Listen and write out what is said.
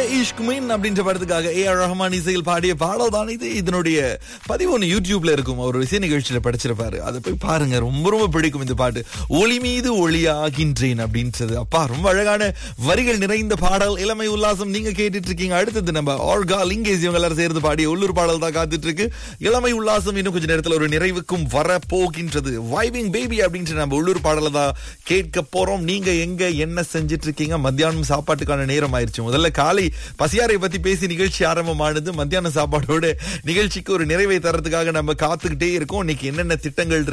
இஷ்க் மீன் அப்படின்ற படத்துக்காக A R Rahman இசையில் பாடிய பாடல் தான் இது இதனுடைய பதிவு ஒன்று யூடியூப்ல இருக்கும் அவர் இசை நிகழ்ச்சியில படிச்சிருப்பாரு அதை போய் பாருங்க ரொம்ப ரொம்ப பிடிக்கும் இந்த பாட்டு ஒளி மீது ஒளியாகின்றேன் அப்படின்றது அப்பா ரொம்ப அழகான வரிகள் நிறைந்த பாடல் இளமை உல்லாசம் நீங்க கேட்டுட்டு இருக்கீங்க அடுத்தது நம்ம ஆர்கா லிங்கேஸ் இவங்க எல்லாரும் சேர்ந்து பாடிய உள்ளூர் பாடல் தான் காத்துட்டு இருக்கு இளமை உல்லாசம் இன்னும் கொஞ்ச நேரத்துல ஒரு நிறைவுக்கும் வர போகின்றது வைவிங் பேபி அப்படின்ற நம்ம உள்ளூர் பாடலை தான் கேட்க போறோம் நீங்க எங்க என்ன செஞ்சிட்டு இருக்கீங்க மத்தியானம் சாப்பாட்டுக்கான நேரம் ஆயிருச்சு முதல்ல காலை பசியாரை பத்தி பேசி நிகழ்ச்சி ஆரம்பமானது மத்தியான சாப்பாடோட நிகழ்ச்சிக்கு ஒரு நிறைவை தரத்துக்காக நம்ம காத்துக்கிட்டே இருக்கோம் இன்னைக்கு என்னென்ன திட்டங்கள் இருக்கு